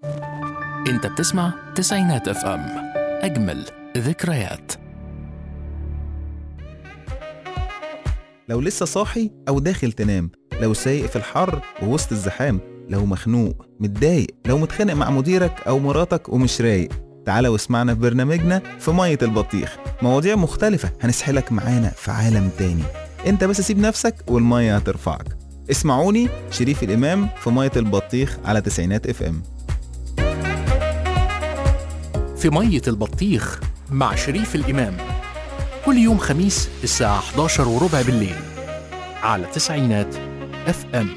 انت بتسمع تسعينات اف ام اجمل ذكريات لو لسه صاحي أو داخل تنام لو سايق في الحر ووسط الزحام لو مخنوق متضايق لو متخانق مع مديرك أو مراتك ومش رايق تعالى واسمعنا في برنامجنا في مية البطيخ مواضيع مختلفة هنسحلك معانا في عالم تاني انت بس سيب نفسك والمية هترفعك اسمعوني شريف الإمام في مية البطيخ على تسعينات اف ام في مية البطيخ مع شريف الإمام كل يوم خميس الساعة 11 وربع بالليل على تسعينات اف ام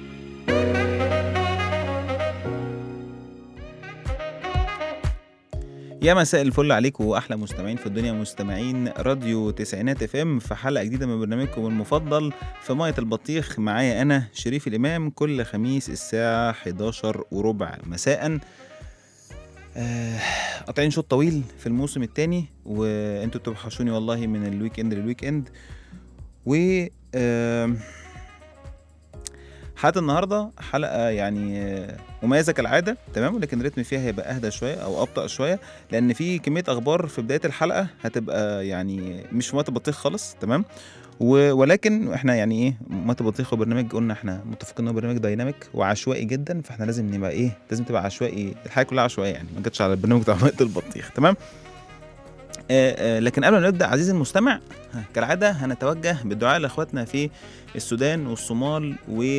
يا مساء الفل عليكم واحلى مستمعين في الدنيا مستمعين راديو تسعينات اف ام في حلقه جديده من برنامجكم المفضل في ميه البطيخ معايا انا شريف الامام كل خميس الساعه 11 وربع مساء آه، قاطعين شوط طويل في الموسم الثاني وانتوا بتوحشوني والله من الويك اند للويك اند و آم، حلقه النهارده حلقه يعني آه، مميزه كالعاده تمام ولكن الريتم فيها هيبقى اهدى شويه او ابطا شويه لان في كميه اخبار في بدايه الحلقه هتبقى يعني مش وقت بطيخ خالص تمام و- ولكن احنا يعني ايه مات بطيخ وبرنامج قلنا احنا متفقين انه برنامج دايناميك وعشوائي جدا فاحنا لازم نبقى ايه لازم تبقى عشوائي الحياه كلها عشوائيه يعني ما جاتش على البرنامج بتاع مات البطيخ تمام آه آه لكن قبل ما نبدا عزيزي المستمع ها، كالعاده هنتوجه بالدعاء لاخواتنا في السودان والصومال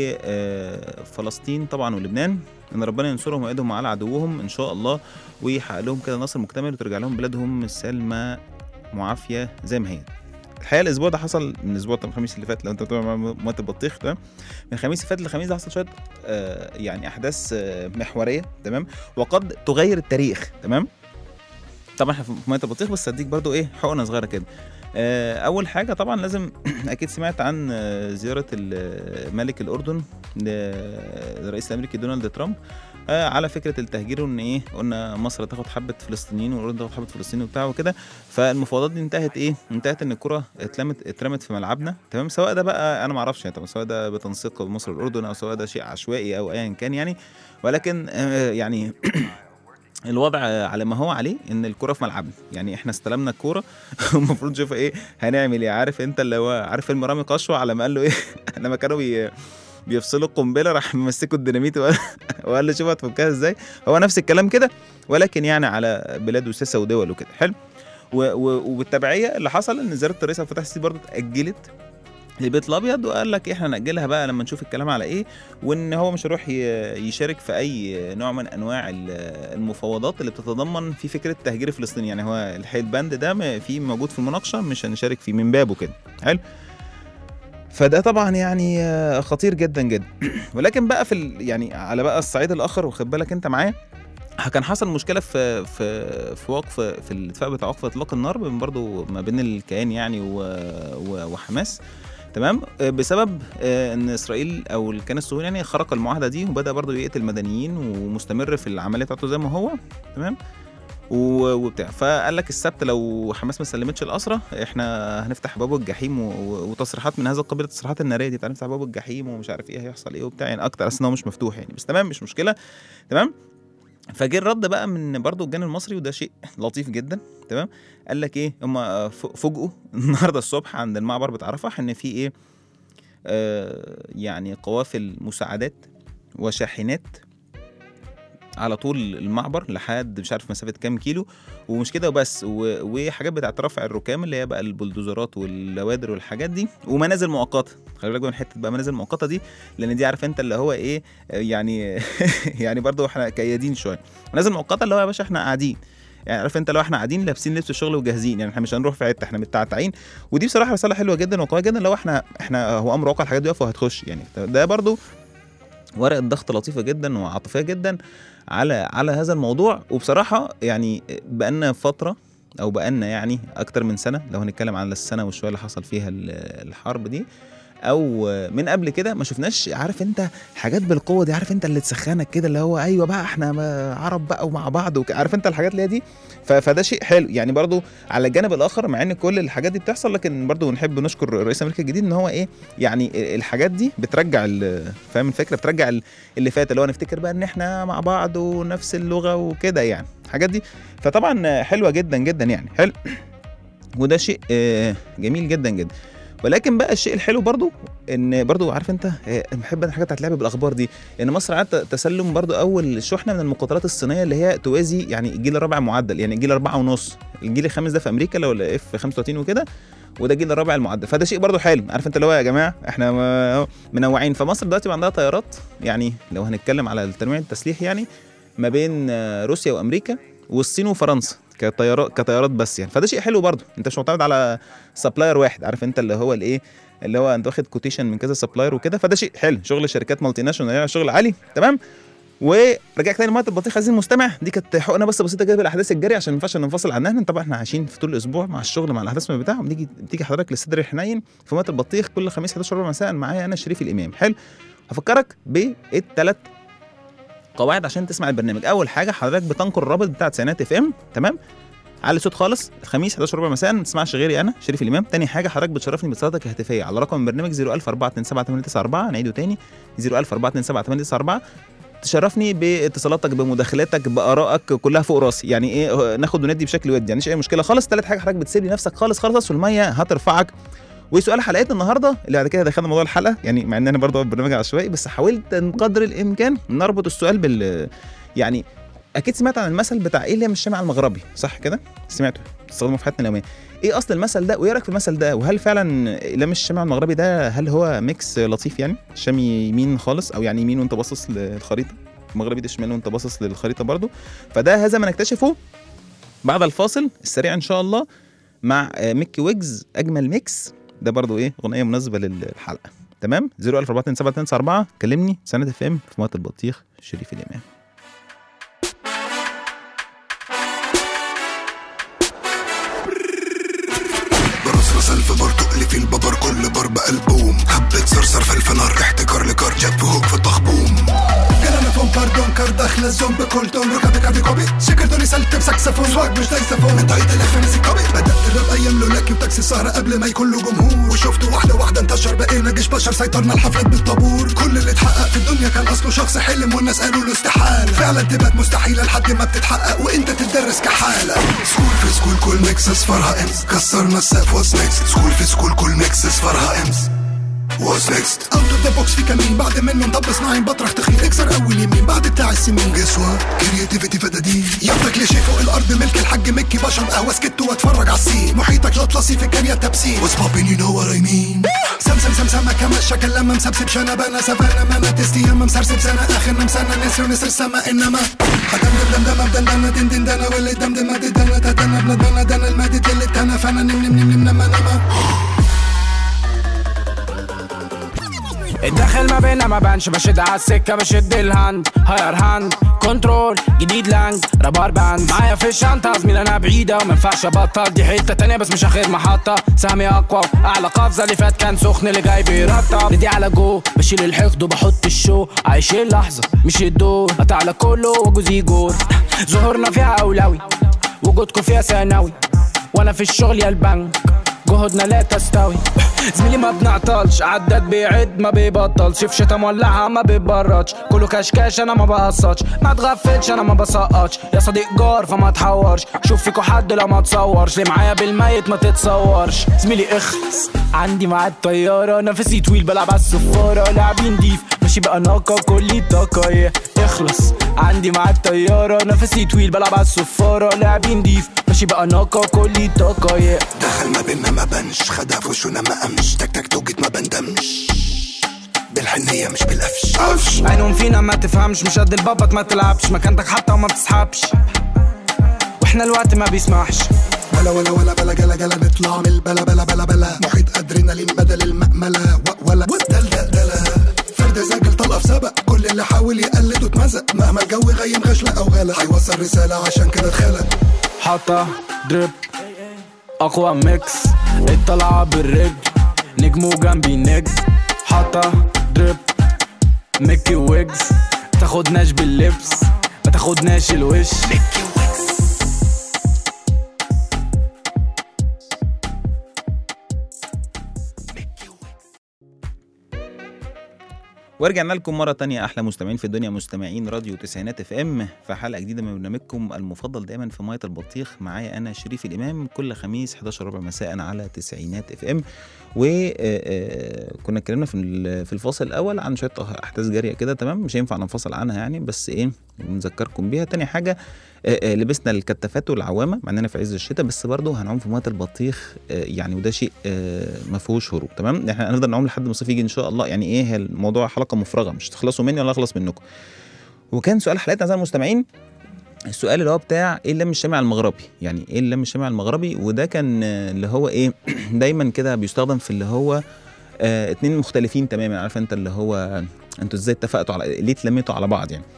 وفلسطين طبعا ولبنان ان ربنا ينصرهم ويقدهم على عدوهم ان شاء الله ويحقق لهم كده نصر مكتمل وترجع لهم بلادهم السلمى معافيه زي ما هي الحقيقه الاسبوع ده حصل من الاسبوع بتاع الخميس اللي فات لو انت بتتابع موت البطيخ تمام من الخميس اللي فات للخميس ده حصل شويه آه يعني احداث آه محوريه تمام وقد تغير التاريخ تمام طبعا احنا في ميه البطيخ بس هديك برضو ايه حقنه صغيره كده آه، اول حاجه طبعا لازم اكيد سمعت عن آه، زياره ال- ملك الاردن ل- للرئيس الامريكي دونالد ترامب آه، على فكره التهجير وان ايه قلنا مصر تاخد حبه فلسطينيين والاردن تاخد حبه فلسطين وبتاع وكده فالمفاوضات دي انتهت ايه انتهت ان الكره اتلمت اترمت في ملعبنا تمام سواء ده بقى انا ما اعرفش يعني طبعا سواء ده بتنسيق مصر والاردن او سواء ده شيء عشوائي او ايا كان يعني ولكن آه، يعني الوضع على ما هو عليه ان الكره في ملعبنا يعني احنا استلمنا الكوره المفروض نشوف ايه هنعمل ايه عارف انت اللي هو عارف فيلم رامي قشوه على ما قال له ايه لما كانوا بي بيفصلوا القنبله راح ممسكوا الديناميت وقال وقال له شوف هتفكها ازاي هو نفس الكلام كده ولكن يعني على بلاد وساسه ودول وكده حلو و- و- وبالتبعيه اللي حصل ان زياره الرئيس عبد الفتاح السيسي برضه اتاجلت للبيت الابيض وقال لك احنا ناجلها بقى لما نشوف الكلام على ايه وان هو مش هيروح ي- يشارك في اي نوع من انواع ال- المفاوضات اللي بتتضمن في فكره تهجير فلسطين يعني هو الحقيقه البند ده م- فيه موجود في المناقشه مش هنشارك فيه من بابه كده حلو فده طبعا يعني آه، خطير جدا جدا ولكن بقى في ال... يعني على بقى الصعيد الاخر واخد بالك انت معايا كان حصل مشكله في في في وقف في الاتفاق بتاع وقف اطلاق النار بين برضو ما بين الكيان يعني و... و... وحماس تمام آه، بسبب آه، ان اسرائيل او الكيان الصهيوني يعني خرق المعاهده دي وبدا برضو يقتل مدنيين ومستمر في العمليه بتاعته زي ما هو تمام و- وبتاع فقال لك السبت لو حماس ما سلمتش الاسرى احنا هنفتح باب الجحيم و- و- وتصريحات من هذا القبيل التصريحات الناريه دي تعالى نفتح باب الجحيم ومش عارف ايه هيحصل ايه وبتاع يعني اكتر اصل إن هو مش مفتوح يعني بس تمام مش مشكله تمام فجه الرد بقى من برضه الجانب المصري وده شيء لطيف جدا تمام قال لك ايه هم فوجئوا النهارده الصبح عند المعبر بتاع رفح ان في ايه آه يعني قوافل مساعدات وشاحنات على طول المعبر لحد مش عارف مسافه كام كيلو ومش كده وبس و- وحاجات بتاعت رفع الركام اللي هي بقى البلدوزرات واللوادر والحاجات دي ومنازل مؤقته خلي بالك من حته بقى منازل مؤقته دي لان دي عارف انت اللي هو ايه آه، يعني يعني برضو احنا كيادين شويه منازل مؤقته اللي هو يا باشا احنا قاعدين يعني عارف انت لو احنا قاعدين لابسين لبس الشغل وجاهزين يعني احنا مش هنروح في حته احنا متعتعين ودي بصراحه رساله حلوه جدا وقويه جدا لو احنا احنا هو امر واقع الحاجات دي واقفه وهتخش يعني ده برضو ورقه ضغط لطيفه جدا وعاطفيه جدا على على هذا الموضوع وبصراحه يعني بقالنا فتره او بقالنا يعني اكتر من سنه لو هنتكلم على السنه والشويه اللي حصل فيها ال- الحرب دي او من قبل كده ما شفناش عارف انت حاجات بالقوه دي عارف انت اللي تسخنك كده اللي هو ايوه بقى احنا ما- عرب بقى ومع بعض وك- عارف انت الحاجات اللي هي دي ف- فده شيء حلو يعني برضو على الجانب الاخر مع ان كل الحاجات دي بتحصل لكن برضو نحب نشكر رئيس امريكا الجديد ان هو ايه يعني الحاجات دي بترجع ال- فاهم الفكره بترجع ال- اللي فات اللي هو نفتكر بقى ان احنا مع بعض ونفس اللغه وكده يعني الحاجات دي فطبعا حلوه جدا جدا يعني حلو وده شيء آه، جميل جدا جدا ولكن بقى الشيء الحلو برضو ان برضو عارف انت آه، بحب انا الحاجات بتاعت اللعب بالاخبار دي ان مصر عادت تسلم برضو اول شحنه من المقاتلات الصينيه اللي هي توازي يعني الجيل الرابع معدل يعني الجيل الرابعه ونص الجيل الخامس ده في امريكا لو اف 35 وكده وده الجيل الرابع المعدل فده شيء برضو حلو عارف انت اللي هو يا جماعه احنا ما- منوعين فمصر دلوقتي بقى عندها طيارات يعني لو هنتكلم على التنويع التسليح يعني ما بين آه، روسيا وامريكا والصين وفرنسا كطيارات كطيارات بس يعني فده شيء حلو برضو انت مش معتمد على سبلاير واحد عارف انت اللي هو الايه اللي هو انت واخد كوتيشن من كذا سبلاير وكده فده شيء حلو شغل شركات مالتي ناشونال شغل عالي تمام ورجعت تاني لميه البطيخ عايزين المستمع دي كانت حقنه بس بسيطه كده بالاحداث الجاريه عشان ما ينفعش ننفصل عنها احنا طبعا احنا عايشين في طول الاسبوع مع الشغل مع الاحداث من بتاع بنيجي بتيجي حضرتك للصدر الحنين في ميه البطيخ كل خميس 11 ربع مساء معايا انا شريف الامام حلو هفكرك بالثلاث قواعد عشان تسمع البرنامج اول حاجه حضرتك بتنقر الرابط بتاع تسعينات اف ام تمام على صوت خالص الخميس 11 ربع مساء ما تسمعش غيري انا شريف الامام تاني حاجه حضرتك بتشرفني باتصالاتك الهاتفيه على رقم البرنامج 004278994 نعيده تاني 004278994 تشرفني باتصالاتك بمداخلاتك بارائك كلها فوق راسي يعني ايه ناخد وندي بشكل ودي يعني مش اي مشكله خالص تالت حاجه حضرتك بتسيب لي نفسك خالص خالص والميه هترفعك وسؤال حلقتنا النهارده اللي بعد كده دخلنا موضوع الحلقه يعني مع ان انا برضه برنامج عشوائي بس حاولت قدر الامكان نربط السؤال بال يعني اكيد سمعت عن المثل بتاع ايه اللي هي من الشمع المغربي صح كده سمعته تستخدمه في حياتنا اليوميه ايه اصل المثل ده وايه رايك في المثل ده وهل فعلا لم الشمع المغربي ده هل هو ميكس لطيف يعني الشام يمين خالص او يعني يمين وانت باصص للخريطه المغربي ده شمال وانت باصص للخريطه برضو فده هذا ما نكتشفه بعد الفاصل السريع ان شاء الله مع آه، ميكي ويجز اجمل ميكس ده برضو ايه اغنيه مناسبه للحلقه تمام 01427 كلمني سنه اف ام في ميه البطيخ شريف الامام برصرص الف بار تقلي في الببر كل بار بألبوم حبة صرصر في الفنار احتكار لكار جاب فوق في التخبوم كلام فون باردون كار داخلة الزوم بكل تون ركبي كافي كوبي سكرتوني سلت بساكسفون سواق مش دايسافون من طريقة الف ميزي كوبي بدأت الراب ايام لولاكي وتاكسي السهرة قبل ما يكون له جمهور وشفت واحدة واحدة انتشر بقينا جيش بشر سيطرنا الحفلات بالطابور كل اللي اتحقق في الدنيا كان اصله شخص حلم والناس قالوا له استحالة فعلا تبقى مستحيلة لحد ما بتتحقق وانت تتدرس كحالة سكول في سكول كل ميكس اصفرها امس كسرنا السقف واتس نيكست سكول في سكول كل ميكس اصفرها امس واتس نيكست اوت اوف ذا بوكس في كمين بعد منه نضب صناعي بطرح تخين اكسر اول يمين بعد بتاع السمين جسوة كرياتيفيتي فدادين ياخدك لشي فوق الارض ملك الحاج مكي بشرب قهوه سكت واتفرج على السين محيطك لطلسي في الكارية تبسيم واتس بابين يو نو وات اي مين سم سم سم سما كما الشكل لما مسبسب شنبانا سفانا مانا تستي يما مسرسب سنة اخر نمسانا نسر نسر سما انما هدم دم دم دم دم دم دن دن دنا واللي دم دم دن دنا تدنا بندنا دنا المادة اللي تنا فانا نم نم نم نم نما نما الداخل ما بينا ما بانش بشد على السكه بشد الهاند هاير هاند كنترول جديد لانج رابار باند معايا في الشنطه زميل انا بعيده وما ينفعش ابطل دي حته تانية بس مش اخر محطه سهمي اقوى اعلى قفزه اللي فات كان سخن اللي جاي بيرطب ايدي على جو بشيل الحقد وبحط الشو عايش اللحظه مش الدور قطع على كله وجوزي جور ظهورنا فيها اولوي وجودكم فيها ثانوي وانا في الشغل يا البنك جهودنا لا تستوي زميلي ما بنعطلش عداد بيعد ما بيبطلش في شتا مولعها ما بيبردش كله كشكاش انا ما بقصدش ما تغفلش انا ما بسقطش يا صديق جار فما تحورش شوف فيكو حد لا ما تصورش اللي معايا بالميت ما تتصورش زميلي اخلص عندي معاد طيارة نفسي طويل بلعب على الصفارة لعبي نضيف ماشي بقى ناقة كلي طاقة yeah. اخلص عندي معاد طيارة نفسي طويل بلعب على الصفارة لعبي نضيف ماشي بقى ناقة كلي طاقة yeah. دخل ما بينا ما بنش خدها في وشنا ما قامش تك تك توجت ما بندمش بالحنية مش بالقفش قفش عينهم فينا ما تفهمش مش قد البابط ما تلعبش مكانتك حتى وما بتسحبش واحنا الوقت ما بيسمحش ولا ولا ولا بلا جلا جلا نطلع من البلا بلا بلا بلا محيط ادرينالين بدل المأملة و- ولا دلدلة فرد زاجل طلقة في سبق كل اللي حاول يقلد واتمزق مهما الجو غيم غشلة او غلا هيوصل رسالة عشان كده اتخلق حاطة دريب اقوى ميكس الطلعة بالرجل نجمه جنبي نجم المحطة دريب ميكي ويجز تاخدناش باللبس ما تاخدناش الوش ورجعنا لكم مرة تانية أحلى مستمعين في الدنيا مستمعين راديو تسعينات اف ام في حلقة جديدة من برنامجكم المفضل دايما في مية البطيخ معايا أنا شريف الإمام كل خميس 11 ربع مساء على تسعينات اف ام وكنا اتكلمنا في ال- في الفاصل الأول عن شوية أحداث جارية كده تمام مش هينفع ننفصل عنها يعني بس إيه نذكركم بيها تاني حاجة آه، آه، لبسنا الكتافات والعوامة مع إننا في عز الشتاء بس برضه هنعوم في مية البطيخ آه، يعني وده شيء آه، ما فيهوش هروب تمام احنا هنفضل نعوم لحد ما الصيف يجي ان شاء الله يعني ايه هي الموضوع حلقه مفرغه مش تخلصوا مني ولا اخلص منكم وكان سؤال حلقتنا اعزائي المستمعين السؤال اللي هو بتاع ايه اللم الشامع المغربي يعني ايه اللم الشامع المغربي وده كان آه، اللي هو ايه دايما كده بيستخدم في اللي هو آه اتنين مختلفين تماما عارف انت اللي هو انتوا ازاي اتفقتوا على ليه اتلميتوا على بعض يعني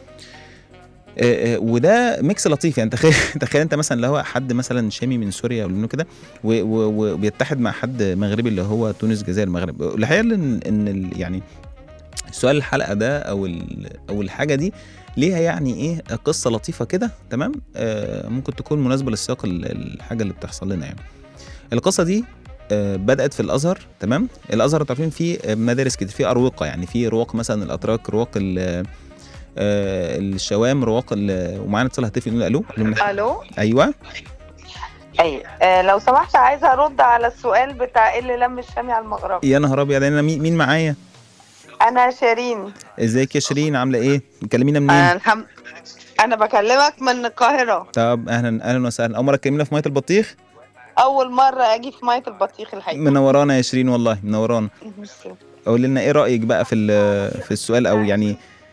آه، آه، وده ميكس لطيف يعني تخيل تخيل انت مثلا اللي هو حد مثلا شامي من سوريا ولا منه كده و- و- وبيتحد مع حد مغربي اللي هو تونس الجزائر المغرب الحقيقه ان ان ال- يعني سؤال الحلقه ده او ال- او الحاجه دي ليها يعني ايه قصه لطيفه كده تمام آه ممكن تكون مناسبه للسياق ال- الحاجه اللي بتحصل لنا يعني القصه دي آه، بدات في الازهر تمام الازهر انتوا عارفين فيه آه، مدارس كتير فيه اروقه يعني في رواق مثلا الاتراك رواق ال- آه، الشوام رواق ال- ومعانا اتصال هاتفي نقول الو الو ايوه اي آه لو سمحت عايزه ارد على السؤال بتاع ايه اللي لم الشامي على المغربي يا نهار ابيض انا مين مين معايا انا شيرين ازيك يا شيرين عامله ايه مكلمينا منين آه الحمد انا بكلمك من القاهره طب اهلا اهلا وسهلا اول مره تكلمينا في ميه البطيخ اول مره اجي في ميه البطيخ الحقيقه منورانا يا شيرين والله منورانا ميرسي. قولي لنا ايه رايك بقى في ال- في السؤال او يعني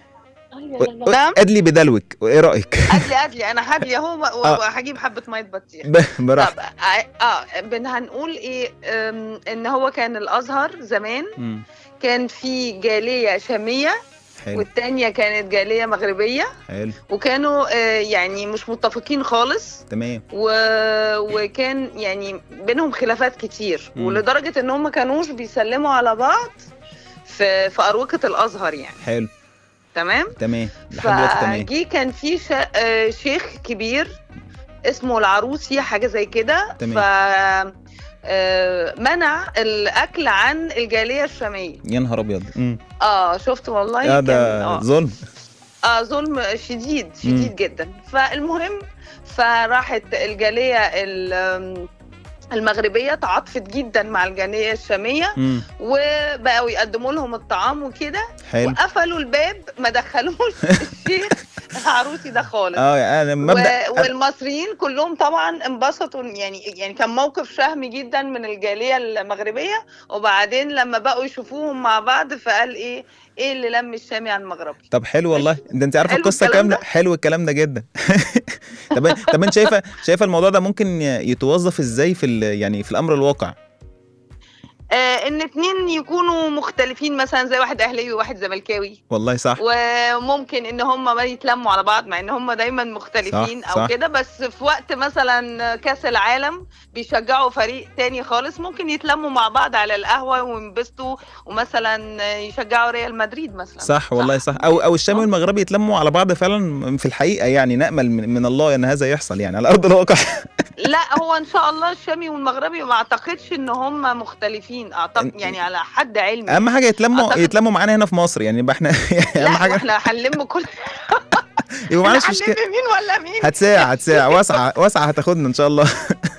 نعم ادلي بدلوك ايه رايك ادلي ادلي انا هدلي اهو و- آه. وهجيب حبه ميه بطيخ ب- براحتك طب اه آه، بن هنقول ايه أم، ان هو كان الازهر زمان مم، كان في جاليه شاميه حلو والتانيه كانت جاليه مغربيه حلو وكانوا آه، يعني مش متفقين خالص تمام و... وكان يعني بينهم خلافات كتير مم. ولدرجه ان هم ما كانوش بيسلموا على بعض في في اروقه الازهر يعني حلو تمام تمام لحد دلوقتي تمام فجي كان في شا... آه، شيخ كبير اسمه العروسي حاجه زي كده تمام. ف آه، منع الاكل عن الجاليه الشاميه يا نهار ابيض مم. اه شفت والله يا كان- ده آه. ظلم اه ظلم شديد شديد مم. جدا فالمهم فراحت الجاليه ال- المغربيه تعاطفت جدا مع الجاليه الشاميه مم. وبقوا يقدموا لهم الطعام وكده حلو وقفلوا الباب ما دخلوش الشيخ العروسي ده خالص اه يعني انا مبدا و... والمصريين كلهم طبعا انبسطوا يعني يعني كان موقف شهمي جدا من الجاليه المغربيه وبعدين لما بقوا يشوفوهم مع بعض فقال ايه ايه اللي لم الشامي عن المغربي طب حلو والله ده انت عارفه حلو القصه الكلام كامله ده؟ حلو الكلام ده جدا طب طب انت شايفه شايفه الموضوع ده ممكن يتوظف ازاي في ال- يعني في الامر الواقع آه ان اتنين يكونوا مختلفين مثلا زي واحد اهلاوي وواحد زملكاوي والله صح وممكن ان هم ما يتلموا على بعض مع ان هم دايما مختلفين صح، او صح. كده بس في وقت مثلا كاس العالم بيشجعوا فريق تاني خالص ممكن يتلموا مع بعض على القهوه وينبسطوا ومثلا يشجعوا ريال مدريد مثلا صح والله صح او او الشامي آه. والمغربي يتلموا على بعض فعلا في الحقيقه يعني نامل من, من الله ان هذا يحصل يعني على ارض الواقع لا هو ان شاء الله الشامي والمغربي ما اعتقدش ان هم مختلفين اعتقد يعني على حد علمي اهم حاجه يتلموا أعتقد- يتلموا معانا هنا في مصر يعني يبقى احنا يعني لا اهم حاجه احنا هنلم كل يبقى معانا احنا مشكله هنلم مين ولا مين هتساع هتساع واسعه واسعه هتاخدنا ان شاء الله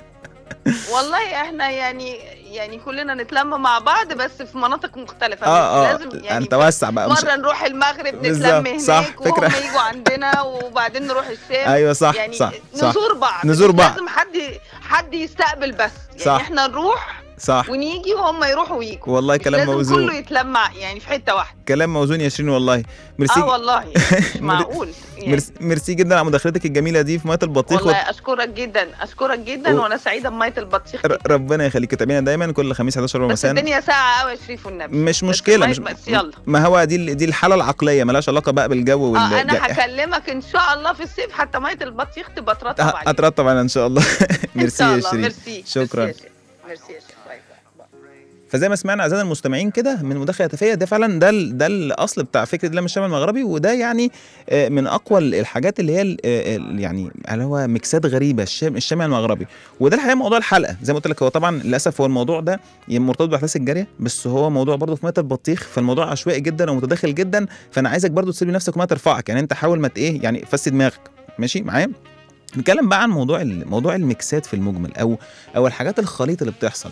والله احنا يعني يعني كلنا نتلم مع بعض بس في مناطق مختلفة اه اه لازم يعني انت وسع بقى مش مرة نروح المغرب بالظبط، نتلم صح، هناك وهم فكرة. يجوا عندنا وبعدين نروح الشام ايوه صح يعني صح صح نزور بعض نزور مش بعض. لازم حد حد يستقبل بس يعني صح. احنا نروح صح ونيجي وهم يروحوا ويجوا والله مش كلام لازم موزون كله يتلمع يعني في حتة واحدة كلام موزون يا شيرين والله ميرسي اه والله يعني مش معقول يعني ميرسي, ميرسي جدا على مداخلتك الجميله دي في ميه البطيخ والله اشكرك جدا اشكرك جدا و- وانا سعيدة بمية البطيخ ر- جدا. ربنا يخليك تتابعينا دايما كل خميس 11 ربع بس مساء الدنيا ساعة قوي يا شريف والنبي مش بس مشكله المية مش بس يلا ما هو دي ال- دي الحاله العقليه ملهاش علاقه بقى بالجو وال اه انا جا- هكلمك ان شاء الله في الصيف حتى ميه البطيخ تبقى ترطب ه- عليك هترتب علينا ان شاء الله ان ميرسي شاء يا الله شيرين ميرسي شكراً. ميرسي يا شيخ. ميرسي يا شيخ باي باي. فزي ما سمعنا اعزائنا المستمعين كده من مداخله هاتفيه ده فعلا ده ال- ده الاصل بتاع فكره لم الشام المغربي وده يعني آه، من اقوى ال- الحاجات اللي هي ال- آه، ال- يعني اللي هو ميكسات غريبه الشام الشامي المغربي وده الحقيقه موضوع الحلقه زي ما قلت لك هو طبعا للاسف هو الموضوع ده يعني مرتبط باحداث الجاريه بس هو موضوع برضه في ميه البطيخ فالموضوع عشوائي جدا ومتداخل جدا فانا عايزك برضه تسيب لنفسك وما ترفعك يعني انت حاول ما ت- ايه يعني فسي دماغك ماشي معايا نتكلم بقى عن موضوع ال- موضوع الميكسات في المجمل او او الحاجات الخليط اللي بتحصل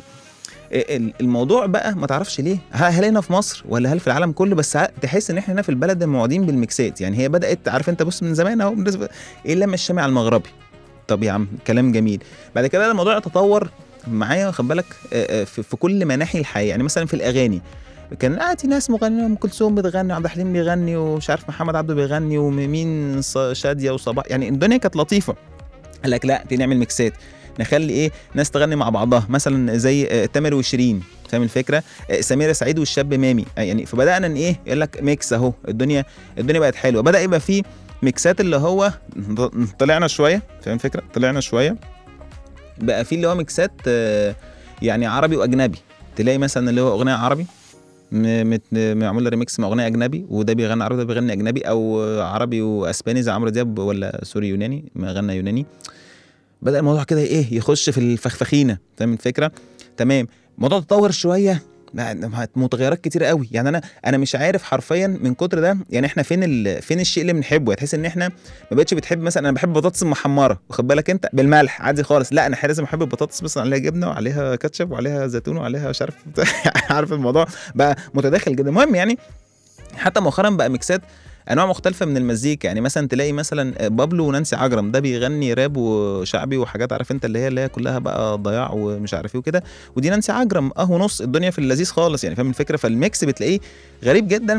ال- الموضوع بقى ما تعرفش ليه ه- هل هنا في مصر ولا هل في العالم كله بس ع- تحس ان احنا هنا في البلد معودين بالميكسات يعني هي بدات عارف انت بص من زمان اهو بالنسبه ايه اللم الشامي على المغربي طب يا عم كلام جميل بعد كده الموضوع يتطور معايا خد بالك آه، آه، في في كل مناحي الحياه يعني مثلا في الاغاني كان عادي ناس مغنيه ام كلثوم بتغني وعبد الحليم بيغني ومش عارف محمد عبده بيغني ومين ص- شاديه وصباح يعني الدنيا كانت لطيفه قال لك لا دي نعمل ميكسات نخلي ايه ناس تغني مع بعضها مثلا زي آه، تامر وشيرين فاهم الفكره آه، سميرة سعيد والشاب مامي آه، يعني فبدانا ان ايه يقول لك ميكس اهو الدنيا الدنيا بقت حلوه بدا يبقى فيه ميكسات اللي هو طلعنا شويه فاهم الفكره طلعنا شويه بقى في اللي هو ميكسات آه، يعني عربي واجنبي تلاقي مثلا اللي هو اغنيه عربي م- مت- معمول له ريميكس مع اغنيه اجنبي وده بيغني عربي وده بيغني اجنبي او عربي واسباني زي عمرو دياب ولا سوري يوناني ما غنى يوناني بدا الموضوع كده ايه يخش في الفخفخينه فاهم الفكره تمام الموضوع تطور شويه لا، متغيرات كتير قوي يعني انا انا مش عارف حرفيا من كتر ده يعني احنا فين ال... فين الشيء اللي بنحبه يعني تحس ان احنا ما بقتش بتحب مثلا انا بحب البطاطس المحمره واخد بالك انت بالملح عادي خالص لا انا لازم احب البطاطس مثلا عليها جبنه وعليها كاتشب وعليها زيتون وعليها مش عارف عارف الموضوع بقى متداخل جدا المهم يعني حتى مؤخرا بقى ميكسات انواع مختلفه من المزيكا يعني مثلا تلاقي مثلا بابلو ونانسي عجرم ده بيغني راب وشعبي وحاجات عارف انت اللي هي اللي هي كلها بقى ضياع ومش عارف ايه وكده ودي نانسي عجرم اهو نص الدنيا في اللذيذ خالص يعني فاهم الفكره فالميكس بتلاقيه غريب جدا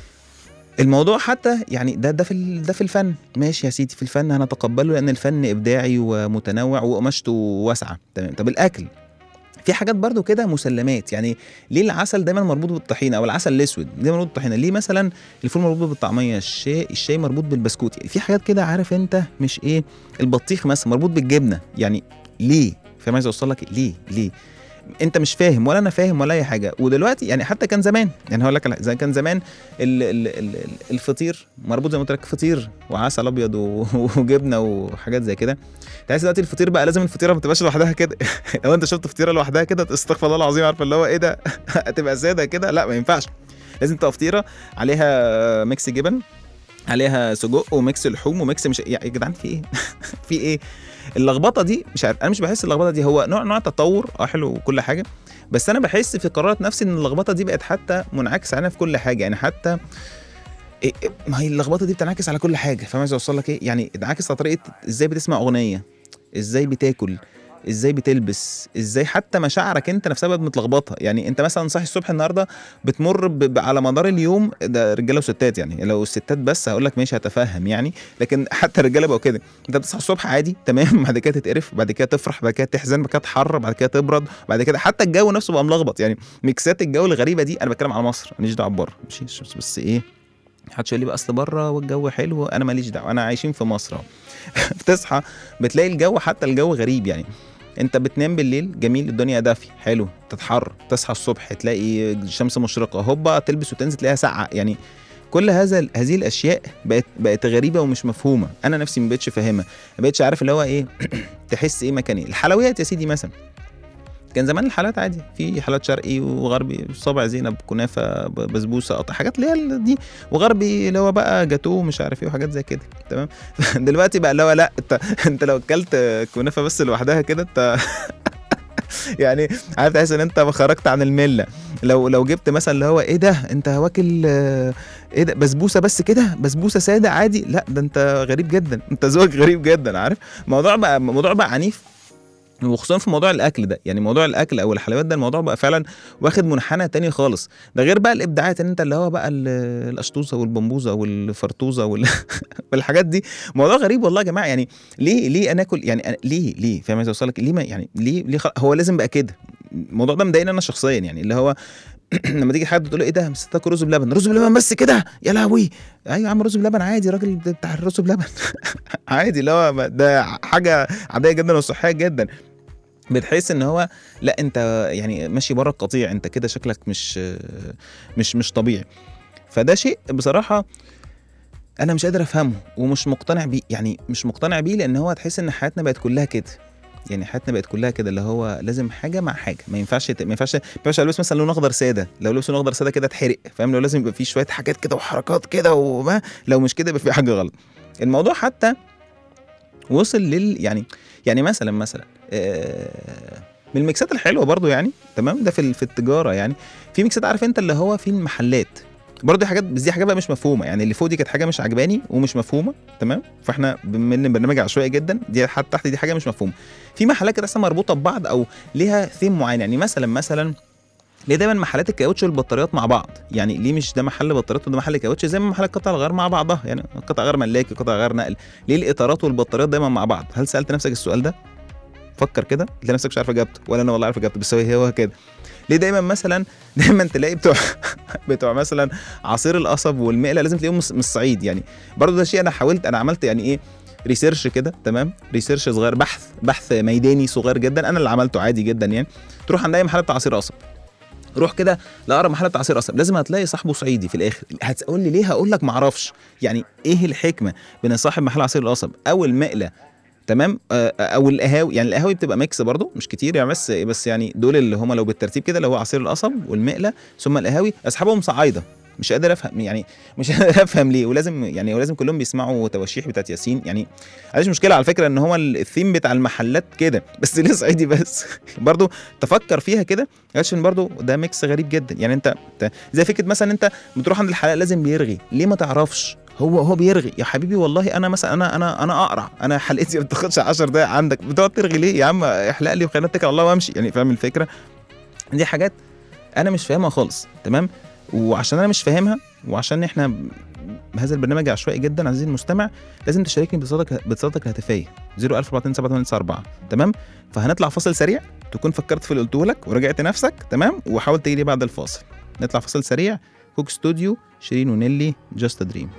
الموضوع حتى يعني ده ده في ال- ده في الفن ماشي يا سيدي في الفن هنتقبله لان الفن ابداعي ومتنوع وقماشته واسعه تمام طب الاكل في حاجات برضو كده مسلمات يعني ليه العسل دايما مربوط بالطحينه او العسل الاسود دايما مربوط بالطحينه ليه مثلا الفول مربوط بالطعميه الشاي الشاي مربوط بالبسكوت يعني في حاجات كده عارف انت مش ايه البطيخ مثلا مربوط بالجبنه يعني ليه فاهم عايز اوصل لك ليه ليه انت مش فاهم ولا انا فاهم ولا اي حاجه ودلوقتي يعني حتى كان زمان يعني هقول لك على- زي كان زمان ال ال ال ال- الفطير مربوط زي ما قلت لك فطير وعسل ابيض و- وجبنه وحاجات زي كده تحس دلوقتي الفطير بقى لازم الفطيره ما تبقاش لوحدها كده لو انت شفت فطيره لوحدها كده استغفر الله العظيم عارف اللي هو ايه ده هتبقى ساده كده لا ما ينفعش لازم تبقى فطيره عليها ميكس جبن عليها سجق وميكس لحوم وميكس مش يا جدعان في ايه في ايه اللخبطه دي مش عارف انا مش بحس اللخبطه دي هو نوع نوع تطور اه حلو وكل حاجه بس انا بحس في قرارات نفسي ان اللخبطه دي بقت حتى منعكس علينا في كل حاجه يعني حتى إيه إيه، ما هي اللخبطه دي بتنعكس على كل حاجه فاهم عايز اوصل لك ايه يعني انعكس على طريقه ازاي بتسمع اغنيه ازاي بتاكل ازاي بتلبس ازاي حتى مشاعرك انت نفسها بقت متلخبطه يعني انت مثلا صاحي الصبح النهارده بتمر ب... ب- على مدار اليوم ده رجاله وستات يعني لو الستات بس هقول لك ماشي هتفهم يعني لكن حتى الرجاله بقوا كده انت بتصحى الصبح عادي تمام بعد كده تتقرف بعد كده تفرح بعد كده تحزن بعد كده تحر بعد كده تبرد بعد كده حتى الجو نفسه بقى ملخبط يعني ميكسات الجو الغريبه دي انا بتكلم على مصر ماليش دعوه بره ماشي بس- بس ايه محدش يقول لي بقى اصل بره والجو حلو انا ماليش دعوه انا عايشين في مصر اهو بتصحى بتلاقي الجو حتى الجو غريب يعني انت بتنام بالليل جميل الدنيا دافيه حلو تتحر تصحى الصبح تلاقي الشمس مشرقه هوبا تلبس وتنزل تلاقيها ساقعه يعني كل هذا هذه الاشياء بقت بقت غريبه ومش مفهومه انا نفسي ما بقتش فاهمها ما بقتش عارف اللي هو ايه تحس ايه مكان ايه الحلويات يا سيدي مثلا كان زمان الحلويات عادي في حلويات شرقي وغربي صابع زينب كنافه ب- بسبوسه قطع حاجات اللي هي ال- دي وغربي اللي هو بقى جاتوه مش عارف ايه وحاجات زي كده تمام دلوقتي بقى اللي هو لا انت انت لو اكلت كنافه بس لوحدها كده انت يعني عارف تحس ان انت خرجت عن المله لو لو جبت مثلا اللي هو ايه ده انت واكل آه، ايه ده بسبوسه بس كده بسبوسه ساده عادي لا ده انت غريب جدا انت ذوقك غريب جدا عارف الموضوع بقى الموضوع بقى عنيف وخصوصا في موضوع الاكل ده يعني موضوع الاكل او الحلويات ده الموضوع بقى فعلا واخد منحنى تاني خالص ده غير بقى الابداعات ان انت اللي هو بقى ال- القشطوزه والبمبوزه والفرطوزه وال... والحاجات دي موضوع غريب والله يا جماعه يعني ليه ليه انا اكل يعني أنا ليه ليه فاهم عايز اوصل لك ليه ما يعني ليه ليه خل... هو لازم بقى كده الموضوع ده مضايقني انا شخصيا يعني اللي هو لما تيجي حد تقول له ايه ده بس تاكل رز بلبن رز بلبن بس كده يا لهوي ايوه يا عم رز بلبن عادي راجل بتاع الرز بلبن عادي اللي هو ده حاجه عاديه جدا وصحيه جدا بتحس ان هو لا انت يعني ماشي بره القطيع انت كده شكلك مش مش مش طبيعي فده شيء بصراحه انا مش قادر افهمه ومش مقتنع بيه يعني مش مقتنع بيه لان هو تحس ان حياتنا بقت كلها كده يعني حياتنا بقت كلها كده اللي هو لازم حاجه مع حاجه ما ينفعش ما ينفعش ما ينفعش البس مثلا لون اخضر ساده لو لبس لون اخضر ساده كده اتحرق فاهم لو لازم يبقى فيه شويه حاجات كده وحركات كده وما لو مش كده يبقى في حاجه غلط الموضوع حتى وصل لل يعني يعني مثلا مثلا آه، من الميكسات الحلوه برضو يعني تمام ده في ال- في التجاره يعني في ميكسات عارف انت اللي هو في المحلات برضه دي حاجات بس دي حاجات بقى مش مفهومه يعني اللي فوق دي كانت حاجه مش عجباني ومش مفهومه تمام فاحنا بما ان برنامج عشوائي جدا دي حتى تحت دي حاجه مش مفهومه في محلات كده اصلا مربوطه ببعض او ليها ثيم معين يعني مثلا مثلا ليه دايما محلات الكاوتش والبطاريات مع بعض يعني ليه مش ده محل بطاريات وده محل كاوتش زي ما محل قطع الغيار مع بعضها يعني قطع غيار ملاكي قطع غيار نقل ليه الاطارات والبطاريات دايما مع بعض هل سالت نفسك السؤال ده فكر كده تلاقي نفسك مش عارف اجابته ولا انا والله عارف اجابته بس هو هو كده ليه دايما مثلا دايما تلاقي بتوع بتوع مثلا عصير القصب والمقله لازم تلاقيهم من الصعيد يعني برضه ده شيء انا حاولت انا عملت يعني ايه ريسيرش كده تمام ريسيرش صغير بحث بحث ميداني صغير جدا انا اللي عملته عادي جدا يعني تروح عند اي محل بتاع عصير قصب روح كده لاقرب محل بتاع عصير قصب لازم هتلاقي صاحبه صعيدي في الاخر هتقول لي ليه هقول لك معرفش يعني ايه الحكمه بين صاحب محل عصير القصب او المقله تمام آه، او القهاوي يعني القهاوي بتبقى ميكس برضو مش كتير يعني بس بس يعني دول اللي هم لو بالترتيب كده اللي هو عصير القصب والمقله ثم القهاوي اصحابهم صعايده مش قادر افهم يعني مش قادر افهم ليه ولازم يعني ولازم كلهم بيسمعوا تواشيح بتاعت ياسين يعني معلش مشكله على فكره ان هو الثيم بتاع المحلات كده بس ليه صعيدي بس برضو تفكر فيها كده عشان برضو ده ميكس غريب جدا يعني انت أنت زي فكره مثلا انت بتروح عند الحلاق لازم بيرغي ليه ما تعرفش هو هو بيرغي يا حبيبي والله انا مثلا انا انا انا اقرع انا حلقتي ما بتاخدش 10 دقايق عندك بتقعد ترغي ليه يا عم احلق لي وخلينا اتكل على الله وامشي يعني فاهم الفكره دي حاجات انا مش فاهمها خالص تمام وعشان انا مش فاهمها وعشان احنا ب- هذا البرنامج عشوائي جدا عزيزي المستمع لازم تشاركني باتصالك باتصالك الهاتفيه 01427 تمام فهنطلع فاصل سريع تكون فكرت في اللي قلته لك وراجعت نفسك تمام وحاول تيجي لي بعد الفاصل نطلع فاصل سريع كوك ستوديو شيرين ونيلي جاست دريم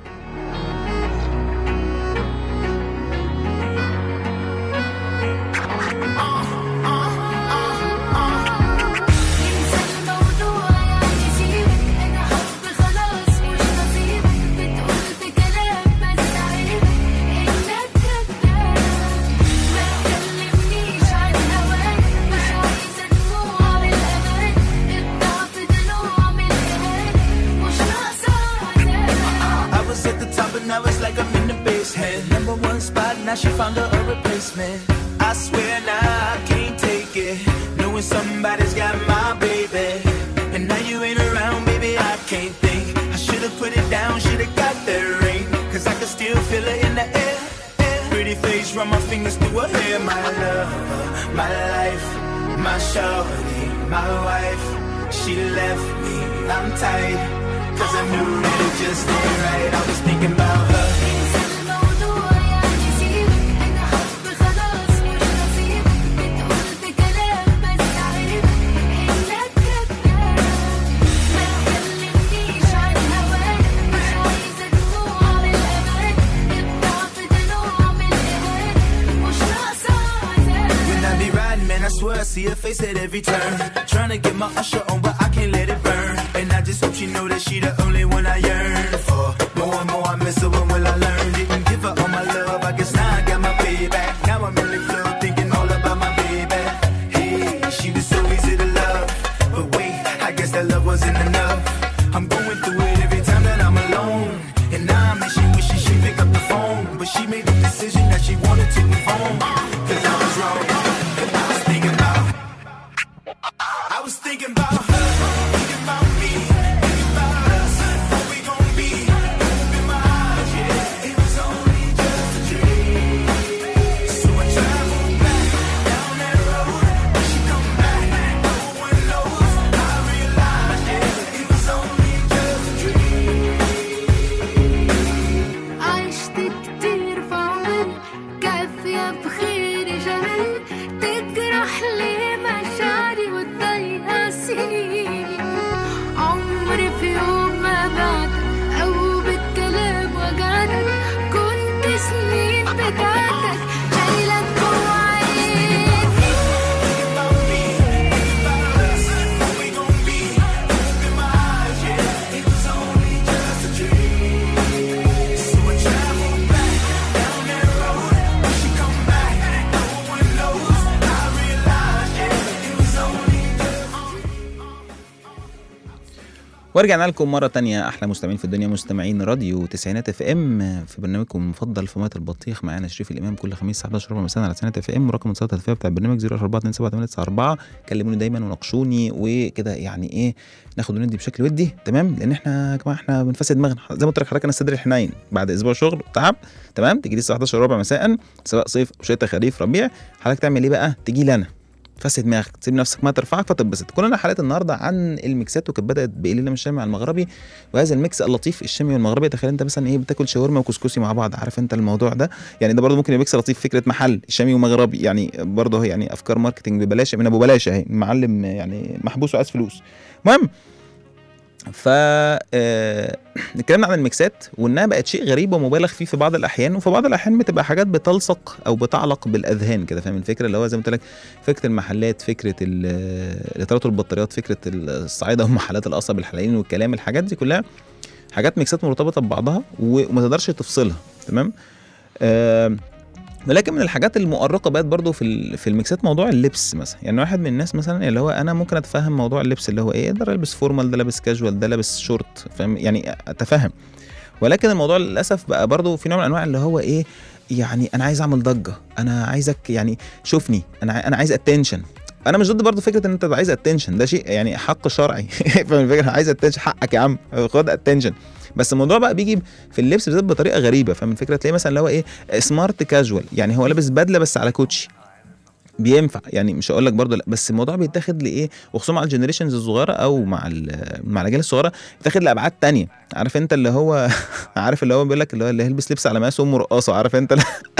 انسى الموضوع يعني سيبك انا حب خلاص مش نصيبك بتقول بكلام بس عيبك انك كذاب ما تكلمنيش عن هواك مش عايزه دموع من الامان الضعف ده نوع من الاهانه مش ناقصه عذاب I was at the top and now it's like I'm in the basement. Number one spot, now she found her a replacement. I swear now I can't take it. Knowing somebody's got my baby. And now you ain't around, baby, I can't think. I should've put it down, should've got that ring. Cause I can still feel it in the air. air. Pretty face, run my fingers through her hair. My love, my life, my shorty, my wife. She left me, I'm tight. Cause I knew that it just ain't right. I was thinking about her. انسى الموضوع يعني سيبك انا حب خلاص مش نصيبك بتقول بكلام بس عيبك انك كذاب ما تكلمنيش عن هواك مش عايزه دموع من الامان الضعف ده نوع من الاهانه مش ناقصه عذاب When I be riding, man, I swear I see her face at every turn. Trying to get my usher on, but I can't let it burn. And I just hope she know that she the only one I yearn for. More and more I miss her, when will I learn? Didn't give her all my love, I guess now I got my payback. Now I'm in the club thinking all about my baby. Hey, she was so easy to love. But wait, I guess that love wasn't enough. I'm going through it every time that I'm alone. And now I'm wishing, wishing she'd pick up the phone. But she made the decision that she wanted to move on. Cause I was wrong. I was thinking about I was thinking about her, thinking about me, thinking about us. What we gon' be? ورجعنا لكم مرة تانية أحلى مستمعين في الدنيا مستمعين راديو تسعينات اف ام في برنامجكم المفضل في مية البطيخ معانا شريف الإمام كل خميس الساعة 11 ربع مساء على تسعينات اف ام ورقم اتصالات الهاتفية بتاع البرنامج 0427894 كلموني دايما وناقشوني وكده يعني إيه ناخد وندي بشكل ودي تمام لأن إحنا يا جماعة إحنا بنفسد دماغنا زي ما قلت لك حضرتك أنا الصدر الحنين بعد أسبوع شغل تعب تمام تيجي لي الساعة 11 ربع مساء سواء صيف شتاء خريف ربيع حضرتك تعمل إيه بقى؟ تيجي لي أنا فسد دماغك تسيب نفسك ما ترفعك فتتبسط كلنا حلقه النهارده عن الميكسات وكانت بدات بقليله من الشامي على المغربي وهذا الميكس اللطيف الشامي والمغربي تخيل انت مثلا ايه بتاكل شاورما وكسكسي مع بعض عارف انت الموضوع ده يعني ده برضه ممكن يبقى ميكس لطيف فكره محل شامي ومغربي يعني برضه هي يعني افكار ماركتنج ببلاش من ابو بلاش اهي معلم يعني محبوس وعايز فلوس المهم ف آه، اتكلمنا عن الميكسات وانها بقت شيء غريب ومبالغ فيه في بعض الاحيان وفي بعض الاحيان بتبقى حاجات بتلصق او بتعلق بالاذهان كده فاهم الفكره اللي هو زي ما قلت لك فكره المحلات فكره ال- الاطارات والبطاريات فكره الصعايده ومحلات القصب الحلاقين والكلام الحاجات دي كلها حاجات ميكسات مرتبطه ببعضها وما تقدرش تفصلها تمام آه ولكن من الحاجات المؤرقه بقت برضو في ال- في الميكسات موضوع اللبس مثلا يعني واحد من الناس مثلا اللي هو انا ممكن اتفهم موضوع اللبس اللي هو ايه ده لابس فورمال ده لابس كاجوال ده لابس شورت فاهم يعني اتفهم ولكن الموضوع للاسف بقى برضو في نوع من انواع اللي هو ايه يعني انا عايز اعمل ضجه انا عايزك يعني شوفني انا عاي- انا عايز اتنشن انا مش ضد برضه فكره ان انت تبقى عايز اتنشن ده شيء يعني حق شرعي فاهم الفكره عايز اتنشن حقك يا عم خد اتنشن بس الموضوع بقى بيجي في اللبس بالذات بطريقه غريبه فاهم الفكره تلاقي مثلا اللي هو ايه سمارت كاجوال يعني هو لابس بدله بس على كوتشي بينفع يعني مش هقول لك برضه لا بس الموضوع بيتاخد لايه وخصوصا مع الجنريشنز الصغيره او مع ال- مع الاجيال الصغيره بيتاخد لابعاد تانية عارف انت اللي هو عارف اللي هو بيقول لك اللي هو اللي هيلبس لبس على مقاس امه رقاصه عارف انت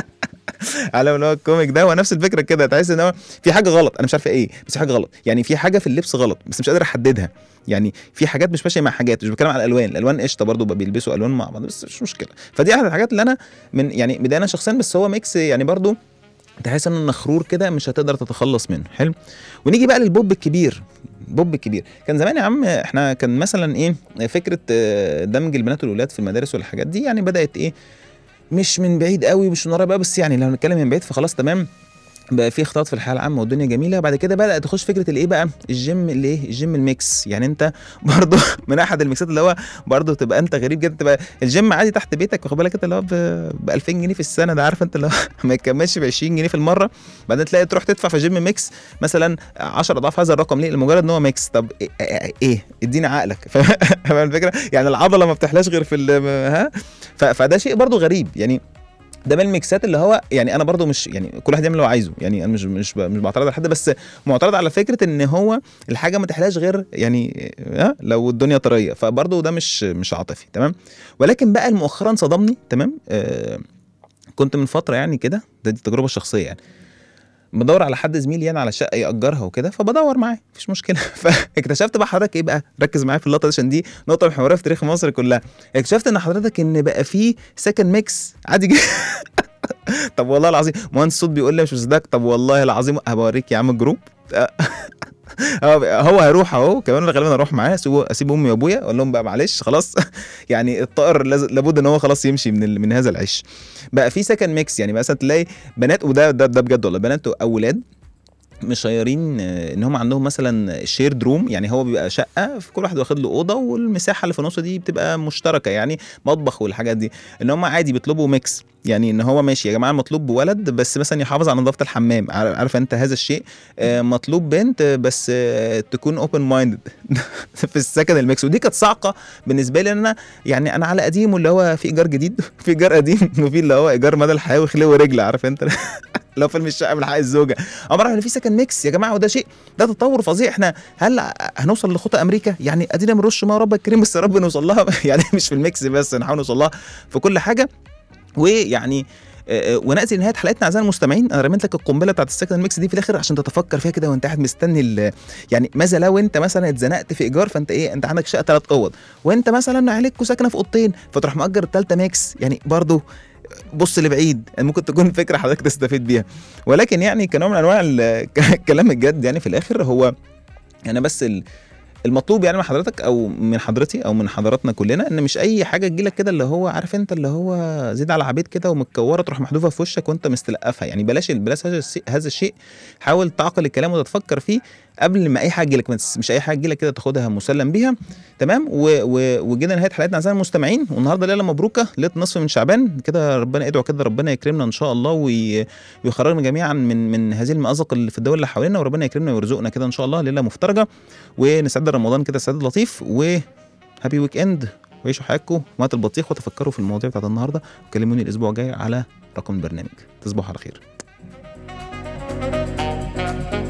على اللي هو الكوميك ده هو نفس الفكره كده تحس ان هو في حاجه غلط انا مش عارف ايه بس في حاجه غلط يعني في حاجه في اللبس غلط بس مش قادر احددها يعني في حاجات مش ماشيه مع حاجات مش بتكلم على الالوان الالوان قشطه برضو بقى بيلبسوا الوان مع بعض بس مش مشكله فدي احد الحاجات اللي انا من يعني بدايه انا شخصيا بس هو ميكس يعني برضو تحس انه نخرور كده مش هتقدر تتخلص منه حلو ونيجي بقى للبوب الكبير بوب الكبير كان زمان يا عم احنا كان مثلا ايه فكره آه، دمج البنات والولاد في المدارس والحاجات دي يعني بدات ايه مش من بعيد قوي مش من قريب قوي بس يعني لو هنتكلم من بعيد فخلاص تمام بقى في اختلاط في الحياه العامه والدنيا جميله بعد كده بدات تخش فكره الايه بقى الجيم الايه الجيم الميكس يعني انت برضه من احد الميكسات اللي هو برضه تبقى انت غريب جدا تبقى الجيم عادي تحت بيتك واخد بالك انت اللي هو ب 2000 جنيه في السنه ده عارف انت اللي هو ما يكملش ب 20 جنيه في المره بعدين تلاقي تروح تدفع في جيم ميكس مثلا 10 اضعاف هذا الرقم ليه لمجرد ان هو ميكس طب ايه, إيه, إيه؟ اديني عقلك فاهم الفكره يعني العضله ما بتحلاش غير في ال- ها ف- فده شيء برضه غريب يعني ده من الميكسات اللي هو يعني انا برضو مش يعني كل واحد يعمل اللي هو عايزه يعني انا مش مش ب- مش بعترض على حد بس معترض على فكره ان هو الحاجه ما تحلاش غير يعني ها لو الدنيا طريه فبرضو ده مش مش عاطفي تمام ولكن بقى مؤخرا صدمني تمام آه كنت من فتره يعني كده ده دي تجربه شخصيه يعني بدور على حد زميلي يعني على شقه ياجرها وكده فبدور معاه مفيش مشكله فاكتشفت بقى حضرتك ايه بقى ركز معايا في اللقطه دي عشان دي نقطه محوريه في تاريخ مصر كلها اكتشفت ان حضرتك ان بقى في سكن ميكس عادي جدا طب والله العظيم مهندس الصوت بيقول لي مش مصدقك طب والله العظيم هبوريك يا عم الجروب هو هو هيروح اهو كمان أنا غالبا اروح معاه اسيبه اسيب امي وابويا اقول لهم بقى معلش خلاص يعني الطائر لاز- لابد ان هو خلاص يمشي من ال- من هذا العش بقى في سكن ميكس يعني مثلا تلاقي بنات وده ده, ده بجد والله بنات او ولاد مشيرين آه، ان هم عندهم مثلا شيرد روم يعني هو بيبقى شقه في كل واحد واخد له اوضه والمساحه اللي في النص دي بتبقى مشتركه يعني مطبخ والحاجات دي ان هم عادي بيطلبوا ميكس يعني ان هو ماشي يا جماعه مطلوب بولد بس مثلا يحافظ على نظافه الحمام عارف عارف انت هذا الشيء آه، مطلوب بنت آه، بس آه، تكون اوبن مايندد في السكن الميكس ودي كانت صعقه بالنسبه لي إن انا يعني انا على قديم اللي هو في ايجار جديد في ايجار قديم وفي اللي هو ايجار مدى الحياه وخليه رجل عارف انت لو فيلم الشقه من حق الزوجه انا بعرف ان في سكن ميكس يا جماعه وده شيء ده تطور فظيع احنا هل هنوصل لخطى امريكا يعني ادينا بنرش ما رب الكريم بس يا رب نوصل لها يعني مش في الميكس بس نحاول نوصل لها في كل حاجه ويعني آه، آه، وناتي لنهايه حلقتنا اعزائي المستمعين انا رميت لك القنبله بتاعت السكن ميكس دي في الاخر عشان تتفكر فيها كده وانت قاعد مستني ال- يعني ماذا لو انت مثلا اتزنقت في ايجار فانت ايه انت عندك شقه ثلاث اوض وانت مثلا عليكوا ساكنه في اوضتين فتروح مأجر الثالثه ميكس يعني برضو بص لبعيد ممكن تكون فكره حضرتك تستفيد بيها ولكن يعني كنوع من انواع ال- الكلام الجد يعني في الاخر هو انا بس ال- المطلوب يعني من حضرتك او من حضرتي او من حضراتنا كلنا ان مش اي حاجه تجيلك كده اللي هو عارف انت اللي هو زيد على عبيد كده ومتكوره تروح محذوفه في وشك وانت مستلقفها يعني بلاش بلاش هذا الشيء هذا الشيء حاول تعقل الكلام وتتفكر فيه قبل ما اي حاجه تجيلك بس مش اي حاجه تجيلك كده تاخدها مسلم بيها تمام و... و... وجينا نهايه حلقتنا اعزائي المستمعين والنهارده ليله مبروكه ليله نصف من شعبان كده ربنا ادعوا كده ربنا يكرمنا ان شاء الله وي... ويخرجنا جميعا من من هذه المأزق اللي في الدول اللي حوالينا وربنا يكرمنا ويرزقنا كده ان شاء الله ليله مفترجه ونستعد رمضان كده استعداد لطيف وهابي ويك اند وعيشوا حياتكم مات البطيخ وتفكروا في المواضيع بتاعت النهارده وكلموني الاسبوع الجاي على رقم البرنامج تصبحوا على خير